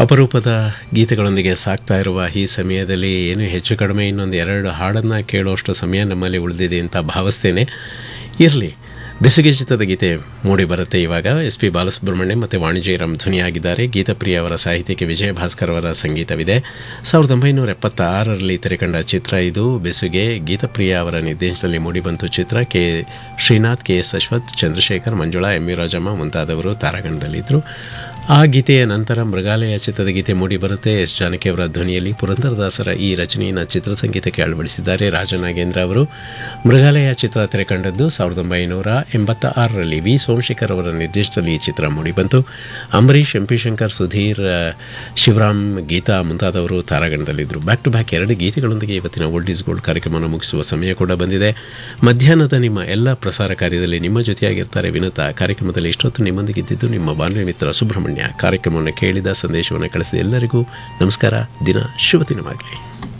ಅಪರೂಪದ ಗೀತೆಗಳೊಂದಿಗೆ ಸಾಕ್ತಾ ಇರುವ ಈ ಸಮಯದಲ್ಲಿ ಏನು ಹೆಚ್ಚು ಕಡಿಮೆ ಇನ್ನೊಂದು ಎರಡು ಹಾಡನ್ನು ಕೇಳುವಷ್ಟು ಸಮಯ ನಮ್ಮಲ್ಲಿ ಉಳಿದಿದೆ ಅಂತ ಭಾವಿಸ್ತೇನೆ ಇರಲಿ ಬೆಸುಗೆ ಚಿತ್ರದ ಗೀತೆ ಮೂಡಿ ಬರುತ್ತೆ ಇವಾಗ ಎಸ್ ಪಿ ಬಾಲಸುಬ್ರಹ್ಮಣ್ಯ ಮತ್ತು ವಾಣಿಜ್ಯರಾಮ್ ಧ್ವನಿಯಾಗಿದ್ದಾರೆ ಗೀತಪ್ರಿಯ ಅವರ ಸಾಹಿತ್ಯಕ್ಕೆ ವಿಜಯ ಭಾಸ್ಕರ್ ಅವರ ಸಂಗೀತವಿದೆ ಸಾವಿರದ ಒಂಬೈನೂರ ಎಪ್ಪತ್ತಾರರಲ್ಲಿ ತೆರೆಕಂಡ ಚಿತ್ರ ಇದು ಬೆಸುಗೆ ಗೀತಪ್ರಿಯ ಅವರ ನಿರ್ದೇಶನದಲ್ಲಿ ಮೂಡಿಬಂತು ಚಿತ್ರ K Srinath K S Ashwath Chandrashekhar Manjula M V Rajamma ಮುಂತಾದವರು ತಾರಾಗಣದಲ್ಲಿದ್ದರು ಆ ಗೀತೆಯ ನಂತರ ಮೃಗಾಲಯ ಚಿತ್ರದ ಗೀತೆ ಮೂಡಿ ಬರುತ್ತೆ ಎಸ್ ಜಾನಕಿ ಅವರ ಧ್ವನಿಯಲ್ಲಿ ಪುರಂದರದಾಸರ ಈ ರಚನೆಯನ್ನು ಚಿತ್ರಸಂಗೀತಕ್ಕೆ ಅಳವಡಿಸಿದ್ದಾರೆ ರಾಜನಾಗೇಂದ್ರ ಅವರು ಮೃಗಾಲಯ ಚಿತ್ರ ತೆರೆಕಂಡದ್ದು ಸಾವಿರದ ಒಂಬೈನೂರ ಎಂಬತ್ತ ಆರರಲ್ಲಿ ವಿ ಸೋಮಶೇಖರ್ ಅವರ ನಿರ್ದೇಶನದಲ್ಲಿ ಈ ಚಿತ್ರ ಮೂಡಿಬಂತು ಅಂಬರೀಷ್ ಎಂ ಪಿ ಶಂಕರ್ ಸುಧೀರ್ ಆ, ಶಿವರಾಮ್ ಗೀತಾ ಮುಂತಾದವರು ತಾರಾಗಣದಲ್ಲಿದ್ದರು ಬ್ಯಾಕ್ ಟು ಬ್ಯಾಕ್ ಎರಡು ಗೀತೆಗಳೊಂದಿಗೆ ಇವತ್ತಿನ ಓಲ್ಡ್ ಈಸ್ ಗೋಲ್ಡ್ ಕಾರ್ಯಕ್ರಮವನ್ನು ಮುಗಿಸುವ ಸಮಯ ಕೂಡ ಬಂದಿದೆ ಮಧ್ಯಾಹ್ನದ ನಿಮ್ಮ ಎಲ್ಲ ಪ್ರಸಾರ ಕಾರ್ಯದಲ್ಲಿ ನಿಮ್ಮ ಜೊತೆಯಾಗಿರ್ತಾರೆ ವಿನುತಾ ಕಾರ್ಯಕ್ರಮದಲ್ಲಿ ಇಷ್ಟೊತ್ತು ನಿಮ್ಮೊಂದಿಗೆ ಇದ್ದಿದ್ದು ನಿಮ್ಮ ಬಾಲ್ಯ ಮಿತ್ರ ಸುಬ್ರಹ್ಮಣ್ಯ ಕಾರ್ಯಕ್ರಮವನ್ನು ಕೇಳಿದ ಸಂದೇಶವನ್ನು ಕಳಿಸಿದ ಎಲ್ಲರಿಗೂ ನಮಸ್ಕಾರ ದಿನ ಶುಭ ದಿನವಾಗಲಿ